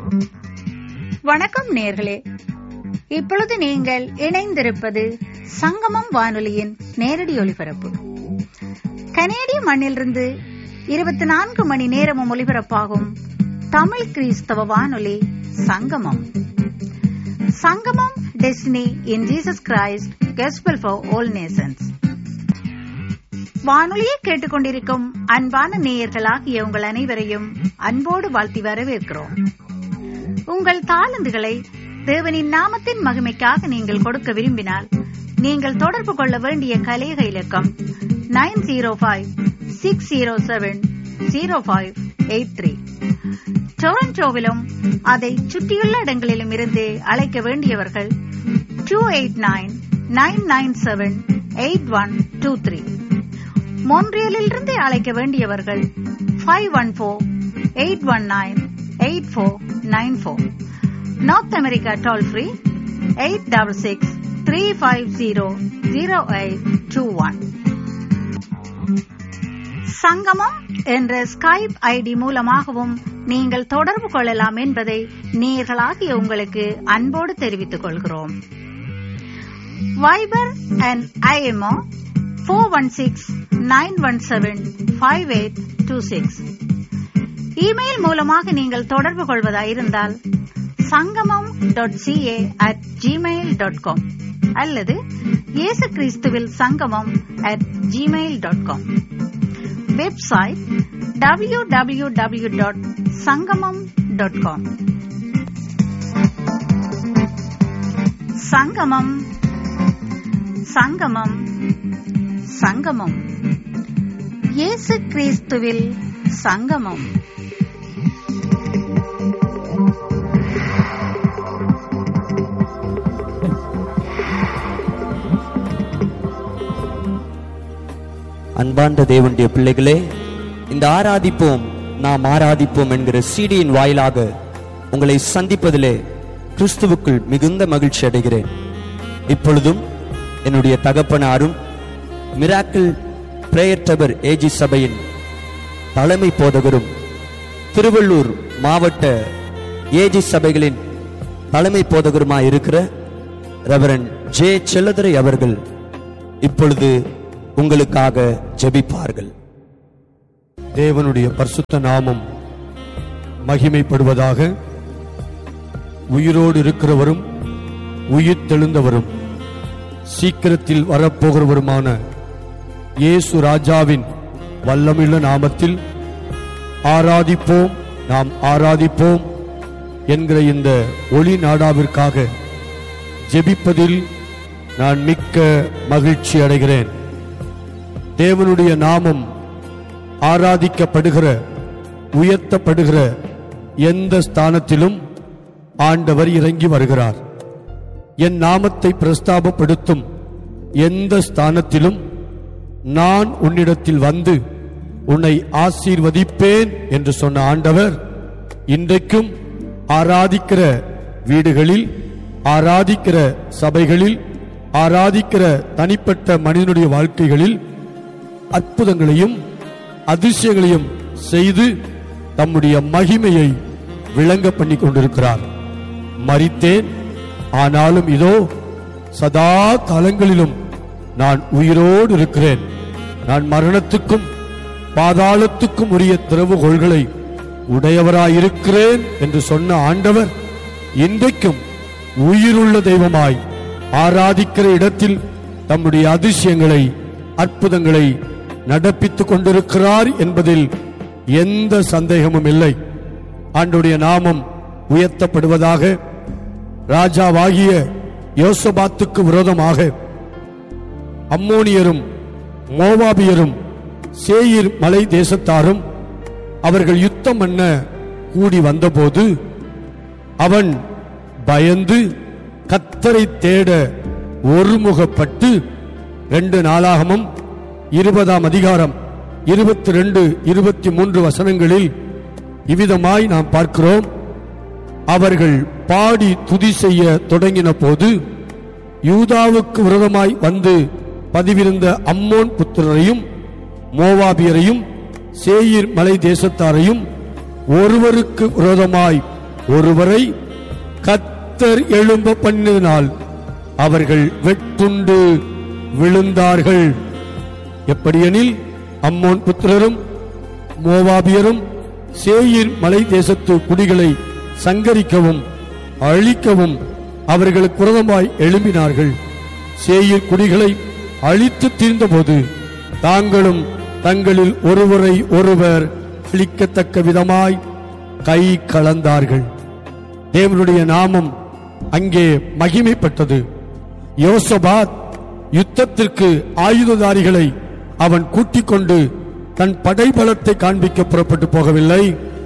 வணக்கம் நேர்களே இப்பொழுது நீங்கள் இணைந்திருப்பது சங்கமம் வானொலியின் நேரடி ஒலிபரப்பு கனேடிய மண்ணிலிருந்து இருபத்தி நான்கு மணி நேரமும் ஒலிபரப்பாகும் தமிழ் கிறிஸ்தவ வானொலி சங்கமம் சங்கமம் destiny in Jesus Christ gospel for all nations வானொலியை கேட்டுக்கொண்டிருக்கும் அன்பான நேயர்களாகிய உங்கள் அனைவரையும் அன்போடு வாழ்த்தி வரவேற்கிறோம் உங்கள் தாளந்துகளை தேவனின் நாமத்தின் மகிமைக்காக நீங்கள் கொடுக்க விரும்பினால் நீங்கள் தொடர்பு கொள்ள வேண்டிய கலேக இலக்கம் nine zero five six zero seven zero five eight three டொரண்டோவிலும் அதை சுற்றியுள்ள இடங்களிலும் இருந்து அழைக்க வேண்டியவர்கள் two eight nine nine nine seven eight one two three மொன்றியலிலிருந்து அழைக்க வேண்டியவர்கள் five one four eight one nine eight four nine four North America toll free eight double six three five zero zero eight two one Sangamam என்ற Skype ID மூலமாகவும் நீங்கள் தொடர்பு கொள்ளலாம் என்பதை நேர்களாகிய உங்களுக்கு அன்போடு தெரிவித்துக் கொள்கிறோம் Viber and IMO four one six nine one seven five eight two six email மூலமாக நீங்கள் தொடர்பு கொள்வதாயிருந்தால் Sangamam dot CA at Gmail dot com அல்லது இயேசு கிறிஸ்துவில் Sangamam at Gmail dot com website W W W dot Sangamam dot com Sangamam Sangamam சங்கமம் இயேசு கிறிஸ்துவில் சங்கமம் அன்பார்ந்த தேவனுடைய பிள்ளைகளே இந்த ஆராதிப்போம் நாம் ஆராதிப்போம் என்கிற சீடியின் வாயிலாக உங்களை சந்திப்பதிலே கிறிஸ்துவுக்குள் மிகுந்த மகிழ்ச்சி அடைகிறேன் இப்பொழுதும் என்னுடைய தகப்பனாரும் மிராக்கிள் பிரேயர் டவர் ஏஜி சபையின் தலைமை போதகரும் திருவள்ளூர் மாவட்ட ஏஜி சபைகளின் தலைமை போதகருமாய் இருக்கிற ரெவரன் ஜே செல்லதுரை அவர்கள் இப்பொழுது உங்களுக்காக ஜெபிப்பார்கள் தேவனுடைய பரிசுத்த நாமம் மகிமைப்படுவதாக உயிரோடு இருக்கிறவரும் உயிர் தெழுந்தவரும் சீக்கிரத்தில் வரப்போகிறவருமான இயேசு ராஜாவின் வல்லமில்ல நாமத்தில் ஆராதிப்போம் நாம் ஆராதிப்போம் என்கிற இந்த ஒளி நாடாவிற்காக ஜெபிப்பதில் நான் மிக்க மகிழ்ச்சி அடைகிறேன் தேவனுடைய நாமம் ஆராதிக்கப்படுகிற உயர்த்தப்படுகிற எந்த ஸ்தானத்திலும் ஆண்டவர் இறங்கி வருகிறார் என் நாமத்தை பிரஸ்தாபப்படுத்தும் எந்த ஸ்தானத்திலும் நான் உன்னிடத்தில் வந்து உன்னை ஆசீர்வதிப்பேன் என்று சொன்ன ஆண்டவர் இன்றைக்கும் ஆராதிக்கிற வீடுகளில் ஆராதிக்கிற சபைகளில் ஆராதிக்கிற தனிப்பட்ட மனிதனுடைய வாழ்க்கைகளில் அற்புதங்களையும் அதிசயங்களையும் செய்து தம்முடைய மகிமையை விளங்க பண்ணி கொண்டிருக்கிறார் மரித்தேன் ஆனாலும் இதோ சதா காலங்களிலும் நான் உயிரோடு இருக்கிறேன் நான் மரணத்துக்கும் பாதாளத்துக்கும் உரிய திறவுகோள்களை உடையவராயிருக்கிறேன் என்று சொன்ன ஆண்டவர் இன்றைக்கும் உயிருள்ள தெய்வமாய் ஆராதிக்கிற இடத்தில் தம்முடைய அதிசயங்களை அற்புதங்களை நடப்பித்துக் கொண்டிருக்கிறார் என்பதில் எந்த சந்தேகமும் இல்லை ஆண்டுடைய நாமம் உயர்த்தப்படுவதாக ராஜாவாகிய யோசபாத்துக்கு விரோதமாக அம்மோனியரும் மோவாபியரும் சேயிர் மலை தேசத்தாரும் அவர்கள் யுத்தம் பண்ண கூடி வந்தபோது அவன் பயந்து கத்தரை தேட ஒருமுகப்பட்டு ரெண்டு நாளாகமும் இருபதாம் அதிகாரம் இருபத்தி ரெண்டு இருபத்தி மூன்று வசனங்களில் இவ்விதமாய் நாம் பார்க்கிறோம் அவர்கள் பாடி துதி செய்ய தொடங்கின போது யூதாவுக்கு விரோதமாய் வந்து பதிவிருந்த அம்மோன் புத்திரரையும் மோவாபியரையும் சேயீர் மலை தேசத்தாரையும் ஒருவருக்கு விரோதமாய் ஒருவரை கத்தர் எழும்ப பண்ணினால் அவர்கள் வெட்டுண்டு விழுந்தார்கள் எப்படியெனில் அம்மோன் புத்திரரும் மோவாபியரும் சேயீர் மலை தேசத்து குடிகளை சங்கரிக்கவும் அழிக்கவும் அவர்களுக்கு விரோதமாய் எழும்பினார்கள் சேயீர் குடிகளை அழித்து தீர்ந்தபோது தாங்களும் தங்களில் ஒருவரை ஒருவர் அழிக்கத்தக்க விதமாய் கை கலந்தார்கள் தேவனுடைய நாமம் அங்கே மகிமைப்பட்டது யோசபாத் யுத்தத்திற்கு ஆயுததாரிகளை அவன் கூட்டிக் கொண்டு தன் படைபலத்தை காண்பிக்க புறப்பட்டு போகவில்லை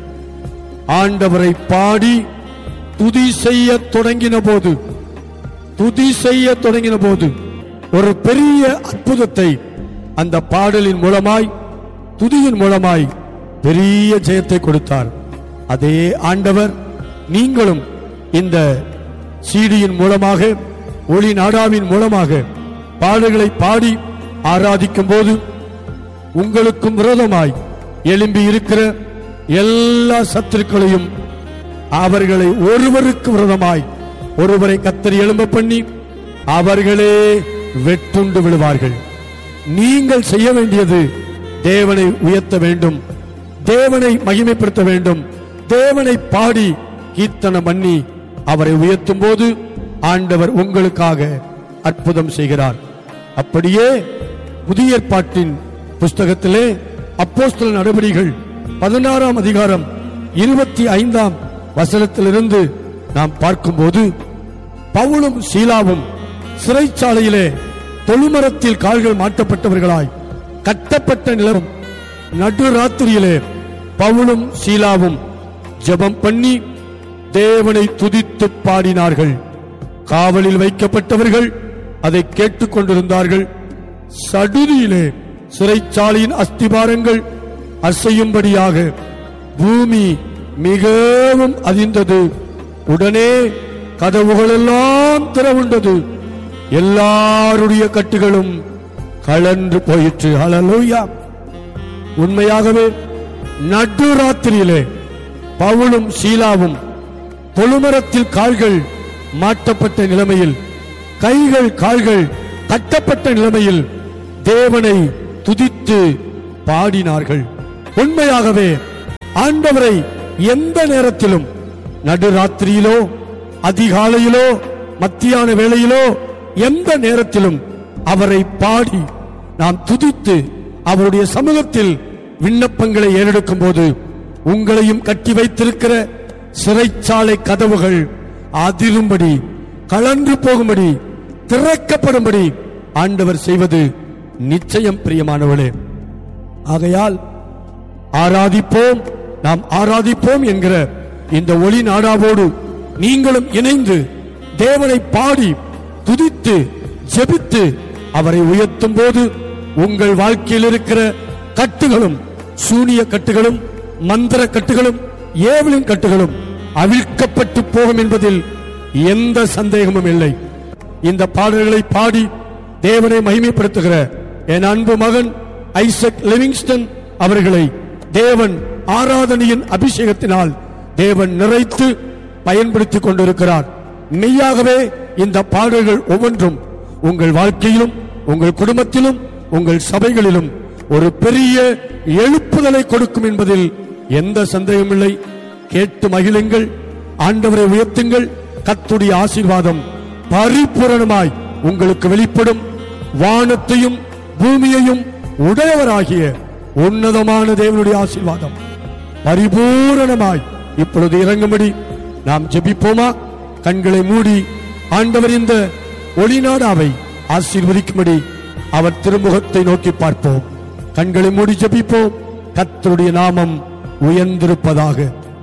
ஆண்டவரை பாடி துதி செய்ய தொடங்கின போது துதி செய்ய தொடங்கின போது ஒரு பெரிய அற்புதத்தை அந்த பாடலின் மூலமாய் துதியின் மூலமாய் பெரிய ஜெயத்தை கொடுத்தார் அதே ஆண்டவர் நீங்களும் இந்த சீடியின் மூலமாக ஒளி நாடாவின் மூலமாக பாடல்களை பாடி ஆராதிக்கும் போது உங்களுக்கும் விரோதமாய் எழும்பி இருக்கிற எல்லா சத்துருக்களையும் அவர்களை ஒருவருக்கு விரோதமாய் ஒருவரை கத்தரி எழும்ப பண்ணி அவர்களே வெட்டுண்டு விழுவார்கள் நீங்கள் செய்ய வேண்டியது தேவனை உயர்த்த வேண்டும் தேவனை மகிமைப்படுத்த வேண்டும் தேவனை பாடி கீர்த்தனம் பண்ணி அவரை உயர்த்தும் போது ஆண்டவர் உங்களுக்காக அற்புதம் செய்கிறார் அப்படியே புதிய ஏற்பாட்டின் புஸ்தகத்திலே அப்போஸ்தல நடவடிக்கைகள் பதினாறாம் அதிகாரம் இருபத்தி ஐந்தாம் வசனத்திலிருந்து நாம் பார்க்கும்போது பவுலும் சீலாவும் சிறைச்சாலையிலே தொழுமரத்தில் கால்கள் மாட்டப்பட்டவர்களாய் கட்டப்பட்ட நிலம் நடுராத்திரியிலே பவுலும் சீலாவும் ஜெபம் பண்ணி தேவனை துதித்து பாடினார்கள் காவலில் வைக்கப்பட்டவர்கள் அதை கேட்டுக் கொண்டிருந்தார்கள் சடுதியிலே சிறைச்சாலையின் அஸ்திபாரங்கள் அசையும்படியாக பூமி மிகவும் அதிர்ந்தது உடனே கதவுகள் எல்லாம் திறவுண்டது எல்லாருடைய கட்டுகளும் கலன்று போயிற்று ஹalleluya உண்மையாகவே நடுராத்திரியிலே பவுலும் சீலாவும் தொழுமரத்தில் கால்கள் மாட்டப்பட்ட நிலைமையில் கைகள் கால்கள் கட்டப்பட்ட நிலைமையில் தேவனை துதித்து பாடினார்கள் உண்மையாகவே ஆண்டவரை எந்த நேரத்திலும் நடுராத்திரியிலோ அதிகாலையிலோ மத்தியான வேளையிலோ எந்த நேரத்திலும் அவரை பாடி நாம் துதித்து அவருடைய சமூகத்தில் விண்ணப்பங்களை ஏறெடுக்கும் போது உங்களையும் கட்டி வைத்திருக்கிற சிறைச்சாலை கதவுகள் அதிரும்படி கலன்று போகும்படி திறக்கப்படும்படி ஆண்டவர் செய்வது நிச்சயம் பிரியமானவளே ஆகையால் ஆராதிப்போம் நாம் ஆராதிப்போம் என்கிற இந்த ஒளி நாடாவோடு நீங்களும் இணைந்து தேவனை பாடி துதித்து ஜெபித்து அவரை உயர்த்தும் போது உங்கள் வாழ்க்கையில் இருக்கிற கட்டுகளும் சூனிய கட்டுகளும் மந்திர கட்டுகளும் ஏவலின் கட்டுகளும் அவிழ்க்கப்பட்டு போகும் என்பதில் எந்த சந்தேகமும் இல்லை இந்த பாடல்களை பாடி தேவனை மகிமைப்படுத்துகிற என் அன்பு மகன் ஐசக் லிவிங்ஸ்டன் அவர்களை தேவன் ஆராதனையின் அபிஷேகத்தினால் தேவன் நிறைத்து பயன்படுத்திக் கொண்டிருக்கிறார் மெய்யாகவே இந்த பாடல்கள் ஒவ்வொன்றும் உங்கள் வாழ்க்கையிலும் உங்கள் குடும்பத்திலும் உங்கள் சபைகளிலும் ஒரு பெரிய எழுப்புதலை கொடுக்கும் என்பதில் எந்த சந்தேகமில்லை கேட்டு மகிழுங்கள் ஆண்டவரை உயர்த்துங்கள் கத்துடைய ஆசீர்வாதம் பரிபூரணமாய் உங்களுக்கு வெளிப்படும் வானத்தையும் பூமியையும் உடையவராகிய உன்னதமான தேவனுடைய ஆசீர்வாதம் பரிபூரணமாய் இப்பொழுது இறங்கும்படி நாம் ஜெபிப்போமா கண்களை மூடி ஆண்டவர் இந்த ஒளிநாடாவை ஆசீர்வதிக்கும்படி அவர் திருமுகத்தை நோக்கி பார்ப்போம் கண்களை மூடி ஜெபிப்போம் கர்த்தருடைய நாமம் உயர்ந்திருப்பதாக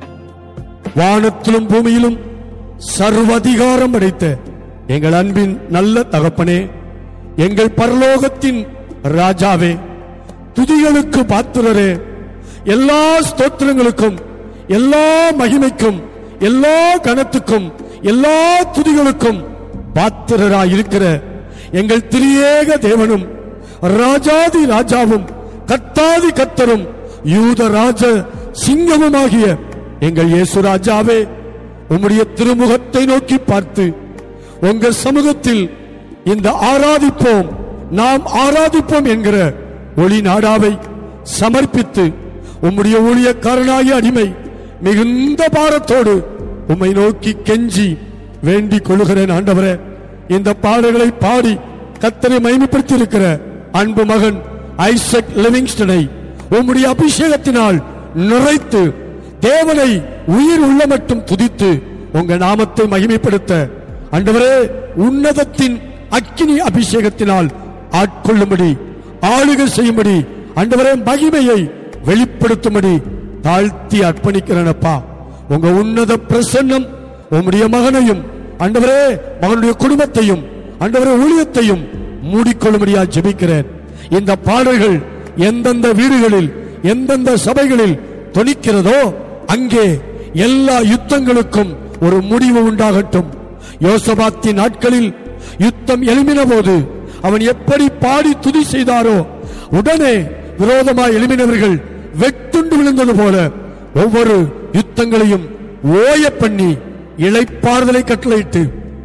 வானத்திலும் பூமியிலும் சர்வதிகாரம் அடைத்த எங்கள் அன்பின் நல்ல தகப்பனே எங்கள் பரலோகத்தின் ராஜாவே துதிகளுக்கு பாத்திரரே எல்லா ஸ்தோத்திரங்களுக்கும் எல்லா மகிமைக்கும் எல்லா கனத்துக்கும் எல்லா துதிகளுக்கும் பாத்திரராய் இருக்கிற எங்கள் திரியேக தேவனும் ராஜாதி ராஜாவும் கத்தாதி கத்தரும் யூத ராஜ சிங்கமுமாகிய எங்கள் இயேசு ராஜாவே உம்முடைய திருமுகத்தை நோக்கி பார்த்து உங்க சமூகத்தில் இந்த ஆராதிப்போம் நாம் ஆராதிப்போம் என்கிற ஒளி நாடாவை சமர்ப்பித்து உம்முடைய ஊழியக்காரனாகிய அடிமை மிகுந்த பாரத்தோடு உம்மை நோக்கி கெஞ்சி வேண்டிக் கொள்கிறேன் ஆண்டவரே இந்த பாடல்களை பாடி கத்தரை மைமைப்படுத்தி இருக்கிற அன்பு மகன் ஐசக் லிவிங்ஸ்டனை உம்முடைய அபிஷேகத்தினால் நிறைத்து தேவனை உயிர் உள்ள மட்டும் துதித்து உங்க நாமத்தை மகிமைப்படுத்த ஆண்டவரே உன்னதத்தின் அக்கினி அபிஷேகத்தினால் ஆட்கொள்ளும்படி ஆளுகை செய்யும்படி ஆண்டவரே மகிமையை வெளிப்படுத்தும்படி தாழ்த்தி அர்ப்பணிக்கிறேனப்பா உங்க உன்னத பிரசன்னம் உம்முடைய மகனையும் ஆண்டவரே மகனுடைய குடும்பத்தையும் ஆண்டவரே ஊழியத்தையும் மூடிக்கொள்ளும்படியா ஜெபிக்கிறேன் இந்த பாடல்கள் எந்தெந்த வீடுகளில் எந்தெந்த சபைகளில் தொனிக்கிறதோ அங்கே எல்லா யுத்தங்களுக்கும் ஒரு முடிவு உண்டாகட்டும் யோசபாத்தின் நாட்களில் யுத்தம் எழுமின போது அவன் எப்படி பாடி துதி செய்தாரோ உடனே விரோதமாய் எழுமினவர்கள் வெட்டுண்டு விழுந்தது போல ஒவ்வொரு யுத்தங்களையும் ஓய பண்ணி இளைப்பாறுதலை கட்டளையிட்டு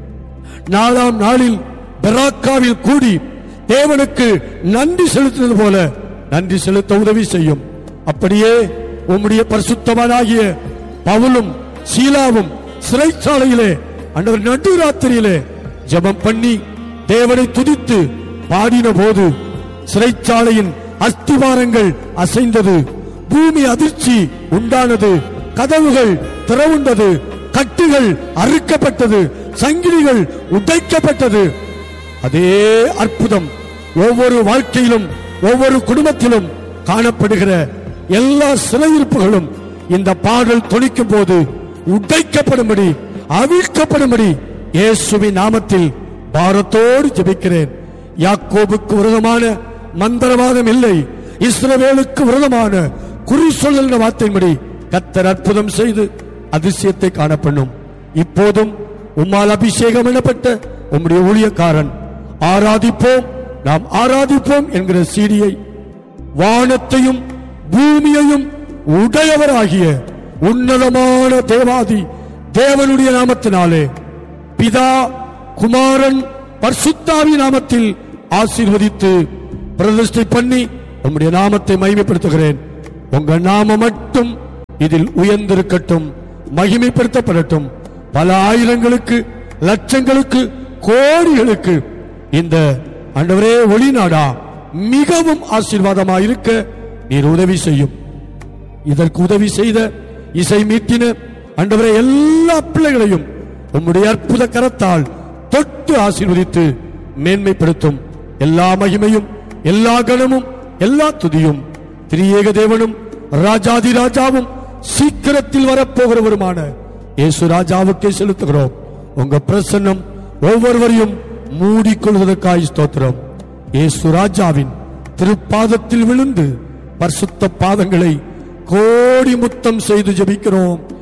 நாலாம் நாளில் பெராக்காவில் கூடி தேவனுக்கு நன்றி செலுத்தினது போல நன்றி செலுத்த உதவி செய்யும் அப்படியே உம்முடைய பரிசுத்தவானாகிய பவுலும் சீலாவும் சிறைச்சாலையிலே அன்றவர் நடுராத்திரியிலே ஜெபம் பண்ணி தேவனை துதித்து பாடின போது சிறைச்சாலையின் அஸ்திவாரங்கள் அசைந்தது பூமி அதிர்ச்சி உண்டானது கதவுகள் திறவுண்டது கட்டுகள் அறுக்கப்பட்டது சங்கிலிகள் உடைக்கப்பட்டது அதே அற்புதம் ஒவ்வொரு வாழ்க்கையிலும் ஒவ்வொரு குடும்பத்திலும் காணப்படுகிற எல்லா சிறையிருப்புகளும் இந்த பாடல் தொனிக்கும் போது உடைக்கப்படும்படி அவிழ்க்கப்படும்படி இயேசுவின் நாமத்தில் பாரத்தோடு ஜெபிக்கிறேன் யாக்கோபுக்கு விரோதமான மந்திரவாதம் இல்லை இஸ்ரவேலுக்கு விரோதமான குறி சொல்லுகிற வார்த்தையின்படி கத்தர் அற்புதம் செய்து அதிசயத்தை காணப்பண்ணும் இப்போதும் உம்மால் அபிஷேகம் எனப்பட்ட உம்முடைய ஊழியக்காரன் ஆராதிப்போம் நாம் ஆராதிப்போம் என்கிற சீடியை வானத்தையும் பூமியையும் உடையவராகிய உன்னதமான தேவாதி தேவனுடைய நாமத்தினாலே பிதா குமாரன் பர்சுத்தாவி நாமத்தில் ஆசீர்வதித்து பிரதிஷ்டை பண்ணி உம்முடைய நாமத்தை மகிமைப்படுத்துகிறேன் உங்க நாம மட்டும் இதில் உயர்ந்திருக்கட்டும் மகிமைப்படுத்தப்படட்டும் பல ஆயிரங்களுக்கு லட்சங்களுக்கு கோடிகளுக்கு இந்த ஆண்டவரே ஒளிநாடா மிகவும் ஆசீர்வாதமாயிருக்க நீர் உதவி செய்யும் இதற்கு உதவி செய்த இசை மீட்டின ஆண்டவரே எல்லா பிள்ளைகளையும் உம்முடைய அற்புத கரத்தால் தொட்டு ஆசீர்வதித்து மேன்மைப்படுத்தும் எல்லா மகிமையும் எல்லா கணமும் எல்லா துதியும் திரியேக தேவனும் ராஜாதி ராஜாவும் சீக்கிரத்தில் வரப்போகிறவருமான இயேசு ராஜாவுக்கே செலுத்துகிறோம் உங்க பிரசன்னம் ஒவ்வொருவரையும் மூடிக்கொள்வதற்காய் ஸ்தோத்திரம் இயேசு ராஜாவின் திருப்பாதத்தில் விழுந்து பரிசுத்த பாதங்களை கோடி முத்தம் செய்து ஜெபிக்கிறோம்